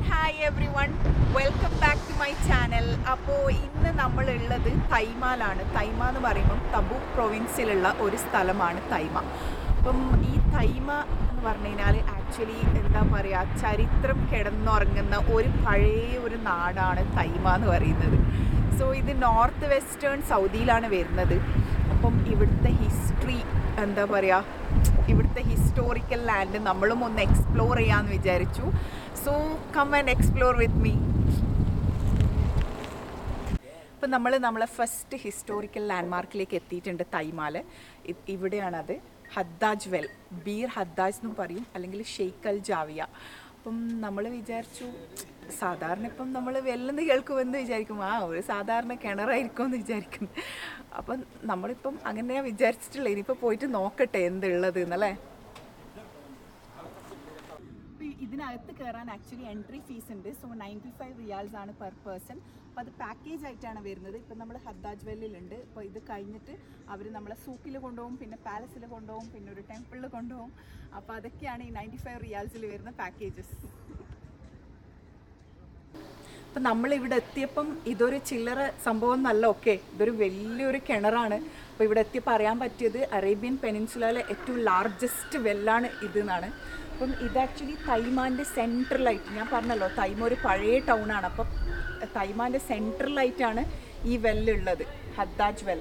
Hi everyone welcome back to my channel അപ്പോൾ ഇന്ന് നമ്മളുള്ളത് തൈമാലാണ് തൈമ എന്ന് പറയുമ്പം തബു പ്രൊവിൻസിലുള്ള ഒരു സ്ഥലമാണ് തൈമ അപ്പം ഈ തൈമ എന്ന് പറഞ്ഞു കഴിഞ്ഞാൽ ആക്ച്വലി എന്താ പറയുക ചരിത്രം കിടന്നുറങ്ങുന്ന ഒരു പഴയ ഒരു നാടാണ് തൈമ എന്ന് പറയുന്നത് സോ ഇത് നോർത്ത് വെസ്റ്റേൺ സൗദിയിലാണ് വരുന്നത് അപ്പം ഇവിടുത്തെ ഹിസ്റ്ററി എന്താ പറയുക ഇവിടുത്തെ ഹിസ്റ്റോറിക്കൽ ലാൻഡ് നമ്മളും ഒന്ന് എക്സ്പ്ലോർ ചെയ്യാമെന്ന് വിചാരിച്ചു so come and explore with me ഇപ്പം നമ്മൾ നമ്മളെ ഫസ്റ്റ് ഹിസ്റ്റോറിക്കൽ ലാൻഡ്മാർക്കിലേക്ക് എത്തിയിട്ടുണ്ട് തൈമാല് ഇ- ഇവിടെയാണത് ഹദ്ദാജ് വെൽ ബീർ ഹദ്ദാജ് എന്നും പറയും അല്ലെങ്കിൽ ഷെയ്ഖ് അൽ ജാവിയ അപ്പം നമ്മൾ വിചാരിച്ചു സാധാരണ ഇപ്പം നമ്മൾ വെല്ലെന്ന് കേൾക്കുമെന്ന് വിചാരിക്കും ആ ഒരു സാധാരണ കിണറായിരിക്കും എന്ന് വിചാരിക്കും അപ്പം നമ്മളിപ്പം അങ്ങനെയാണ് വിചാരിച്ചിട്ടുള്ളത് ഇനിയിപ്പോൾ പോയിട്ട് നോക്കട്ടെ എന്തുള്ളത് എന്നല്ലേ അപ്പോൾ ഇതിനകത്ത് കയറാൻ ആക്ച്വലി എൻട്രി ഫീസ് ഉണ്ട് സോ നയൻറ്റി ഫൈവ് റിയാൽസ് ആണ് പെർ പേഴ്സൺ അപ്പോൾ അത് പാക്കേജ് ആയിട്ടാണ് വരുന്നത് ഇപ്പം നമ്മൾ ഹദ്ദാജ് വെല്ലിലുണ്ട് അപ്പോൾ ഇത് കഴിഞ്ഞിട്ട് അവർ നമ്മളെ സൂക്കിൽ കൊണ്ടുപോകും പിന്നെ പാലസിൽ കൊണ്ടുപോകും പിന്നെ ഒരു ടെമ്പിളിൽ കൊണ്ടുപോകും അപ്പോൾ അതൊക്കെയാണ് ഈ നയൻറ്റി ഫൈവ് റിയാൽസിൽ വരുന്ന പാക്കേജസ് അപ്പം നമ്മളിവിടെ എത്തിയപ്പം ഇതൊരു ചില്ലറ സംഭവം നല്ല ഓക്കെ ഇതൊരു വലിയൊരു കിണറാണ് അപ്പോൾ ഇവിടെ എത്തിയപ്പോൾ അറിയാൻ പറ്റിയത് അറേബ്യൻ പെനിൻസുലയിലെ ഏറ്റവും ലാർജസ്റ്റ് വെല്ലാണ് ഇത് എന്നാണ് അപ്പം ഇത് ആക്ച്വലി തൈമാൻ്റെ സെൻട്രലായിട്ട് ഞാൻ പറഞ്ഞല്ലോ തൈമ ഒരു പഴയ ടൗൺ ആണ് അപ്പം തൈമാൻ്റെ സെൻട്രലായിട്ടാണ് ഈ വെല്ലുള്ളത് ഹദ്ദാജ് വെൽ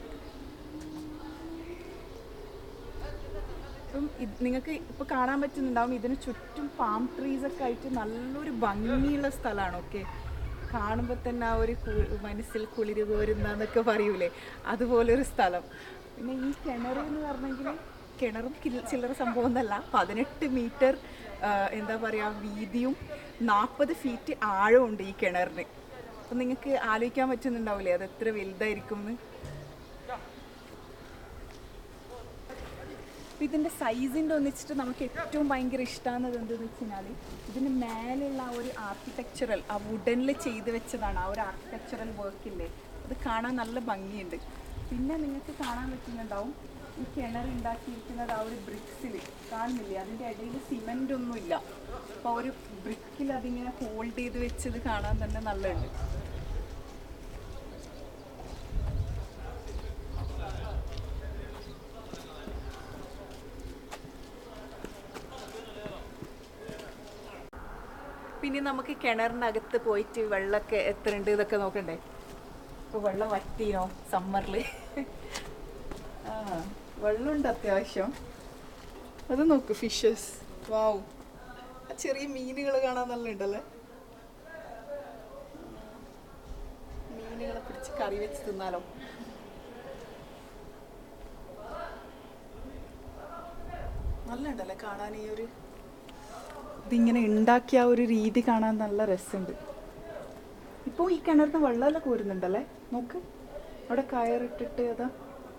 ഇപ്പം ഇത് നിങ്ങൾക്ക് ഇപ്പോൾ കാണാൻ പറ്റുന്നുണ്ടാവും ഇതിന് ചുറ്റും പാം ട്രീസ് ഒക്കെ ആയിട്ട് നല്ലൊരു ഭംഗിയുള്ള സ്ഥലമാണ് ഓക്കെ കാണുമ്പോൾ തന്നെ ആ ഒരു കു- മനസ്സിൽ കുളിര് കോരുന്നതൊക്കെ പറയൂലേ അതുപോലൊരു സ്ഥലം പിന്നെ ഈ കിണർ എന്ന് പറഞ്ഞെങ്കിൽ കിണറും കിൽ- ചില്ലറ സംഭവം എന്നല്ല പതിനെട്ട് മീറ്റർ എന്താ പറയുക വീതിയും നാൽപ്പത് ഫീറ്റ് ആഴമുണ്ട് ഈ കിണറിന് അപ്പം നിങ്ങൾക്ക് ആലോചിക്കാൻ പറ്റുന്നുണ്ടാവില്ലേ അത് എത്ര വലുതായിരിക്കും എന്ന് അപ്പം ഇതിൻ്റെ സൈസിൻ്റെ ഒന്നിച്ചിട്ട് നമുക്ക് ഏറ്റവും ഭയങ്കര ഇഷ്ടമാകുന്നത് എന്തെന്ന് വെച്ച് കഴിഞ്ഞാൽ ഇതിന് മേലുള്ള ആ ഒരു ആർക്കിടെക്ചറൽ ആ വുഡനിൽ ചെയ്ത് വെച്ചതാണ് ആ ഒരു ആർക്കിടെക്ചറൽ വർക്കില്ലേ അത് കാണാൻ നല്ല ഭംഗിയുണ്ട് പിന്നെ നിങ്ങൾക്ക് കാണാൻ പറ്റുന്നുണ്ടാവും ഈ കിണർ ഉണ്ടാക്കിയിരിക്കുന്നത് ആ ഒരു ബ്രിക്സിൽ കാണുന്നില്ലേ അതിൻ്റെ ഇടയിൽ സിമെൻ്റ് ഒന്നുമില്ല അപ്പോൾ ഒരു ബ്രിക്കിൽ അതിങ്ങനെ ഹോൾഡ് ചെയ്ത് വെച്ചത് കാണാൻ തന്നെ നല്ലുണ്ട് പിന്നെ നമുക്ക് കിണറിൻ്റെ അകത്ത് പോയിട്ട് വെള്ളമൊക്കെ എത്ര ഉണ്ട് ഇതൊക്കെ നോക്കണ്ടേ ഇപ്പോൾ വെള്ളം വറ്റീനോ സമ്മറിൽ ആ വെള്ളമുണ്ട് അത്യാവശ്യം അത് നോക്ക് ഫിഷസ് വാവ് ആ ചെറിയ മീനുകൾ കാണാൻ നല്ല ഉണ്ടല്ലേ മീനുകളെ പിടിച്ച് കറി വെച്ച് തിന്നാലോ നല്ല ഉണ്ടല്ലേ കാണാൻ ഈ ഒരു ഇതിങ്ങനെ ഉണ്ടാക്കിയ ആ ഒരു രീതി കാണാൻ നല്ല രസമുണ്ട് ഇപ്പോൾ ഈ കിണറിന് വെള്ളമെല്ലാം കോരുന്നുണ്ടല്ലേ നോക്ക് അവിടെ കയറിട്ടിട്ട് അതാ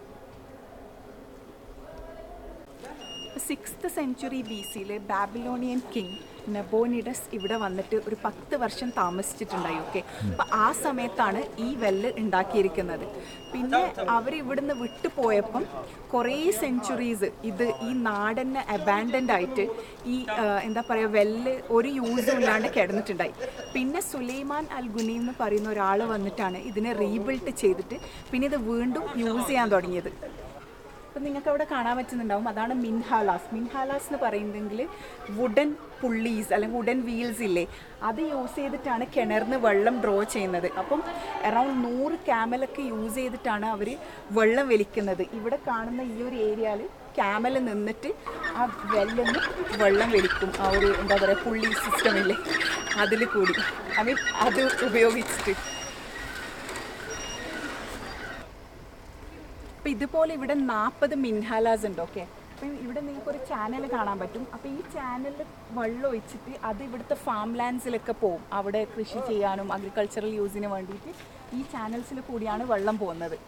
സിക്സ്ത് സെഞ്ചുറി ബി സിയിലെ ബാബിലോണിയൻ കിങ് നെബോണിഡസ് ഇവിടെ വന്നിട്ട് ഒരു പത്ത് വർഷം താമസിച്ചിട്ടുണ്ടായി ഓക്കെ അപ്പം ആ സമയത്താണ് ഈ വെല്ല് ഉണ്ടാക്കിയിരിക്കുന്നത് പിന്നെ അവർ ഇവിടുന്ന് വിട്ടു പോയപ്പം കുറേ സെഞ്ചുറീസ് ഇത് ഈ നാടന്നെ അബാൻഡൻ്റ് ആയിട്ട് ഈ ആ, എന്താ പറയുക വെല്ല് ഒരു യൂസും ഇല്ലാണ്ട് കിടന്നിട്ടുണ്ടായി പിന്നെ സുലൈമാൻ അൽ ഗുനി എന്ന് പറയുന്ന ഒരാൾ വന്നിട്ടാണ് ഇതിനെ റീബിൽട്ട് ചെയ്തിട്ട് പിന്നെ ഇത് വീണ്ടും യൂസ് ചെയ്യാൻ തുടങ്ങിയത് അപ്പം നിങ്ങൾക്ക് അവിടെ കാണാൻ പറ്റുന്നുണ്ടാവും അതാണ് മിൻഹാലാസ് മിൻഹാലാസ് എന്ന് പറയുന്നെങ്കിൽ വുഡൻ പുള്ളീസ് അല്ലെങ്കിൽ വുഡൻ വീൽസ് ഇല്ലേ അത് യൂസ് ചെയ്തിട്ടാണ് കിണറിന് വെള്ളം ഡ്രോ ചെയ്യുന്നത് അപ്പം അറൗണ്ട് നൂറ് ക്യാമലൊക്കെ യൂസ് ചെയ്തിട്ടാണ് അവർ വെള്ളം വലിക്കുന്നത് ഇവിടെ കാണുന്ന ഈ ഒരു ഏരിയയിൽ ക്യാമൽ നിന്നിട്ട് ആ വെല്ലെന്ന് വെള്ളം വലിക്കും ആ ഒരു എന്താ പറയുക പുള്ളി സിസ്റ്റം ഇല്ലേ അതിൽ കൂടി ഐ മീൻ അത് ഉപയോഗിച്ചിട്ട് അപ്പോൾ ഇതുപോലെ ഇവിടെ നാൽപ്പത് മിൻഹാലാസ് ഉണ്ട് ഓക്കെ അപ്പം ഇവിടെ നിങ്ങൾക്ക് ഒരു ചാനൽ കാണാൻ പറ്റും അപ്പോൾ ഈ ചാനലിൽ വെള്ളം ഒഴിച്ചിട്ട് അത് ഇവിടുത്തെ ഫാം ലാൻഡ്സിലൊക്കെ പോകും അവിടെ കൃഷി ചെയ്യാനും അഗ്രികൾച്ചറൽ യൂസിന് വേണ്ടിയിട്ട് ഈ ചാനൽസിൽ കൂടിയാണ് വെള്ളം പോകുന്നത്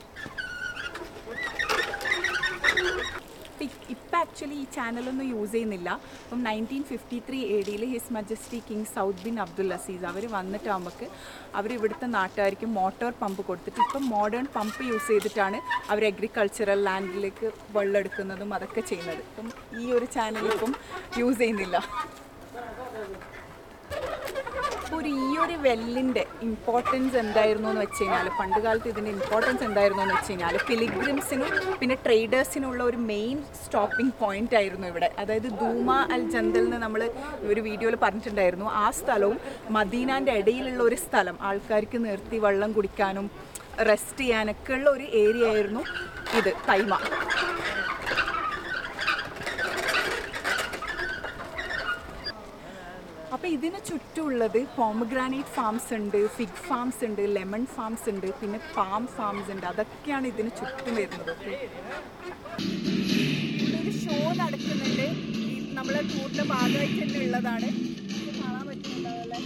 ഇപ്പം ആക്ച്വലി ഈ ചാനലൊന്നും യൂസ് ചെയ്യുന്നില്ല അപ്പം നയൻറ്റീൻ ഫിഫ്റ്റി ത്രീ എ ഡിയിൽ his majesty king Saud bin Abdul Aziz അവർ വന്നിട്ട് നമുക്ക് അവർ ഇവിടുത്തെ നാട്ടുകാർക്ക് മോട്ടോർ പമ്പ് കൊടുത്തിട്ട് ഇപ്പം മോഡേൺ പമ്പ് യൂസ് ചെയ്തിട്ടാണ് അവർ അഗ്രികൾച്ചറൽ ലാൻഡിലേക്ക് വെള്ളം എടുക്കുന്നതും അതൊക്കെ ചെയ്യുന്നത് അപ്പം ഈ ഒരു ചാനൽ ഇപ്പം യൂസ് ചെയ്യുന്നില്ല അപ്പോൾ ഒരു ഈ ഒരു വെല്ലിൻ്റെ ഇമ്പോർട്ടൻസ് എന്തായിരുന്നു എന്ന് വെച്ച് കഴിഞ്ഞാൽ പണ്ട് കാലത്ത് ഇതിൻ്റെ ഇമ്പോർട്ടൻസ് എന്തായിരുന്നു എന്ന് വെച്ച് കഴിഞ്ഞാൽ പിലിഗ്രിംസിനും പിന്നെ ട്രേഡേഴ്സിനുള്ള ഒരു മെയിൻ സ്റ്റോപ്പിംഗ് പോയിന്റ് ആയിരുന്നു ഇവിടെ അതായത് ധൂമ അൽ ജന്തൽ എന്ന് നമ്മൾ ഒരു വീഡിയോയിൽ പറഞ്ഞിട്ടുണ്ടായിരുന്നു ആ സ്ഥലവും മദീനാൻ്റെ ഇടയിലുള്ള ഒരു സ്ഥലം ആൾക്കാർക്ക് നിർത്തി വെള്ളം കുടിക്കാനും റെസ്റ്റ് ചെയ്യാനൊക്കെ ഉള്ള ഒരു ഏരിയ ആയിരുന്നു ഇത് തൈമ അപ്പോൾ ഇതിന് ചുറ്റുമുള്ളത് പോമഗ്രാനൈറ്റ് ഫാംസ് ഉണ്ട് ഫിഗ് ഫാംസ് ഉണ്ട് ലെമൺ ഫാംസ് ഉണ്ട് പിന്നെ പാം ഫാംസ് ഉണ്ട് അതൊക്കെയാണ് ഇതിന് ചുറ്റും വരുന്നത് ഓക്കെ ഒരു ഷോ നടക്കുന്നുണ്ട് ഈ നമ്മളെ ടൂറിൻ്റെ ഭാഗമായിട്ട് തന്നെ ഉള്ളതാണ് ഇത് കാണാൻ പറ്റുന്നുണ്ടാവല്ലേ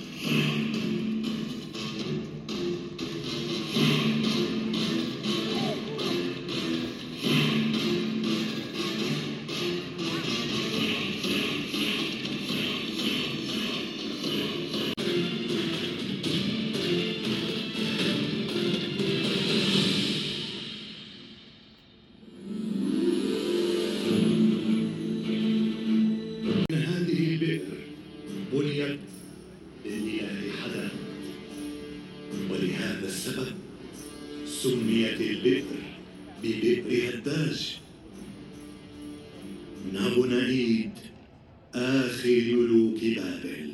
هذه البئر بنيت للإله حدا ولهذا السبب سميت البئر ببئر هداج نبو نعيد آخر ملوك بابل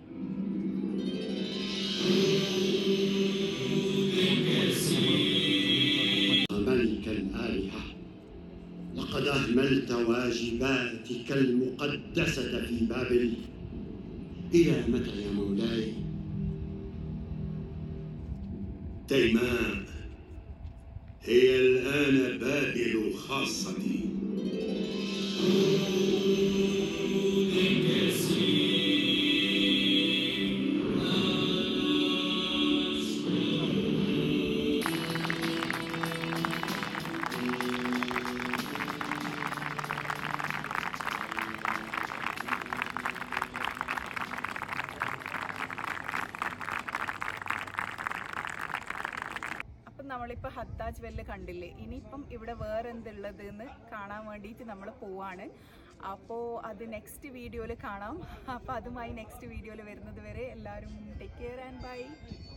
ملك الآلهة لقد أهملت واجباتك المقدسة في بابل إلى متى يا مولاي؟ تيماء هي الآن بابل خاصتي അപ്പം നമ്മളിപ്പോൾ ഹത്താജ് വെല്ല് കണ്ടില്ലേ ഇനിയിപ്പം ഇവിടെ വേറെ എന്തുള്ളത് എന്ന് കാണാൻ വേണ്ടിയിട്ട് നമ്മൾ പോവാണ് അപ്പോൾ അത് നെക്സ്റ്റ് വീഡിയോയിൽ കാണാം അപ്പോൾ അതുമായി നെക്സ്റ്റ് വീഡിയോയിൽ വരുന്നത് വരെ എല്ലാവരും ടേക്ക് കെയർ ആൻഡ് ബൈ